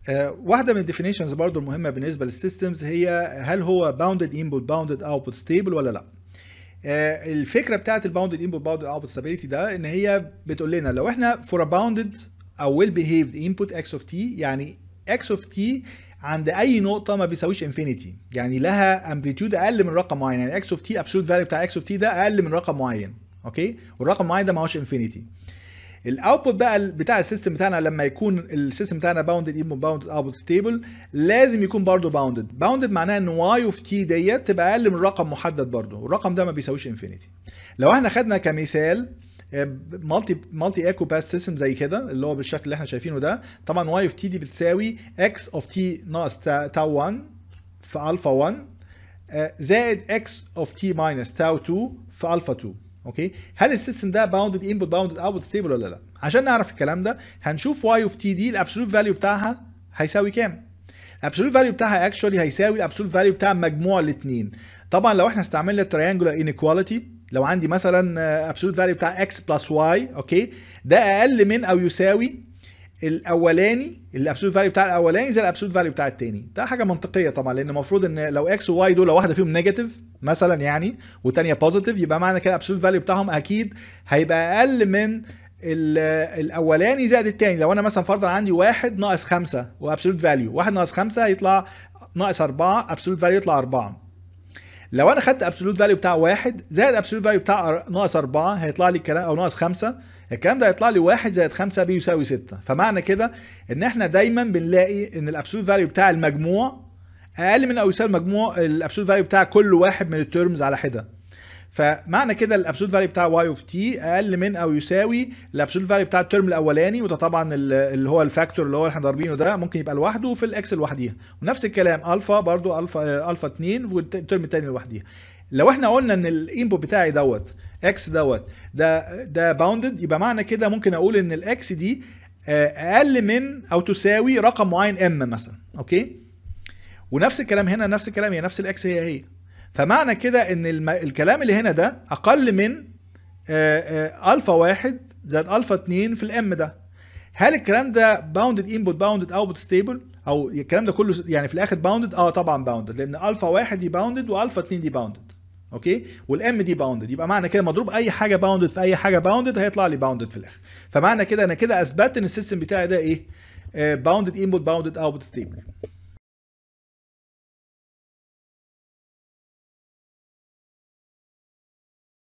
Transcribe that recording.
آه، واحدة من الديفينيشنز برضو المهمة بالنسبة للسيستمز هي هل هو bounded input bounded output stable ولا لا آه، الفكرة بتاعت الباوندد input bounded output stability ده ان هي بتقول لنا لو احنا for a bounded او well behaved input x of t يعني x of t عند اي نقطة ما بيساويش انفينيتي يعني لها امبليتيود اقل من رقم معين يعني x of t absolute value بتاع x of t ده اقل من رقم معين اوكي والرقم معين ده ما هوش انفينيتي الاوتبوت بقى بتاع السيستم بتاعنا لما يكون السيستم بتاعنا باوندد انبوت باوندد اوتبوت ستيبل لازم يكون برضه باوندد باوندد معناها ان واي اوف تي ديت تبقى اقل من رقم محدد برضه والرقم ده ما بيساويش انفينيتي لو احنا خدنا كمثال مالتي مالتي ايكو باس سيستم زي كده اللي هو بالشكل اللي احنا شايفينه ده طبعا واي اوف تي دي بتساوي اكس اوف تي ناقص تاو 1 في الفا 1 آه، زائد اكس اوف تي ماينس تاو 2 في الفا 2 اوكي هل السيستم ده باوندد انبوت باوندد اوتبوت ستيبل ولا لا عشان نعرف الكلام ده هنشوف واي اوف تي دي الابسولوت فاليو بتاعها هيساوي كام الابسولوت فاليو بتاعها اكشولي هيساوي الابسولوت فاليو بتاع مجموع الاثنين طبعا لو احنا استعملنا التريانجولار انيكواليتي لو عندي مثلا ابسولوت فاليو بتاع اكس بلس واي اوكي ده اقل من او يساوي الاولاني الابسولوت فاليو بتاع الاولاني زي الابسولوت فاليو بتاع التاني ده حاجه منطقيه طبعا لان المفروض ان لو اكس وواي دول لو واحده فيهم نيجاتيف مثلا يعني والتانيه بوزيتيف يبقى معنى كده الابسولوت فاليو بتاعهم اكيد هيبقى اقل من الاولاني زائد التاني لو انا مثلا فرضا عندي واحد ناقص خمسة وابسولوت فاليو واحد ناقص خمسة هيطلع ناقص أربعة ابسولوت فاليو يطلع أربعة لو انا خدت ابسولوت فاليو بتاع واحد زائد ابسولوت فاليو بتاع ناقص أربعة هيطلع لي الكلام او ناقص خمسة الكلام ده هيطلع لي واحد زائد خمسة بيساوي ستة فمعنى كده ان احنا دايما بنلاقي ان الابسولوت فاليو بتاع المجموع اقل من او يساوي المجموع الابسولوت فاليو بتاع كل واحد من التيرمز على حده فمعنى كده الابسولوت فاليو بتاع واي اوف تي اقل من او يساوي الابسولوت فاليو بتاع الترم الاولاني وده طبعا اللي هو الفاكتور اللي هو احنا ضاربينه ده ممكن يبقى لوحده وفي الاكس لوحديها ونفس الكلام الفا برضو الفا الفا 2 والترم الثاني لوحديها لو احنا قلنا ان الانبوت بتاعي دوت اكس دوت ده ده باوندد يبقى معنى كده ممكن اقول ان الاكس دي اقل من او تساوي رقم معين ام مثلا اوكي ونفس الكلام هنا نفس الكلام هي نفس الاكس هي هي فمعنى كده ان الم... الكلام اللي هنا ده اقل من الفا واحد زائد الفا 2 في الام ده هل الكلام ده باوندد انبوت باوندد اوتبوت ستيبل او الكلام ده كله يعني في الاخر باوندد اه طبعا باوندد لان الفا واحد دي باوندد والفا 2 دي باوندد اوكي والام دي باوندد يبقى معنى كده مضروب اي حاجه باوندد في اي حاجه باوندد هيطلع لي باوندد في الاخر فمعنى كده انا كده اثبتت ان السيستم بتاعي ده ايه باوندد انبوت باوندد اوتبوت ستيبل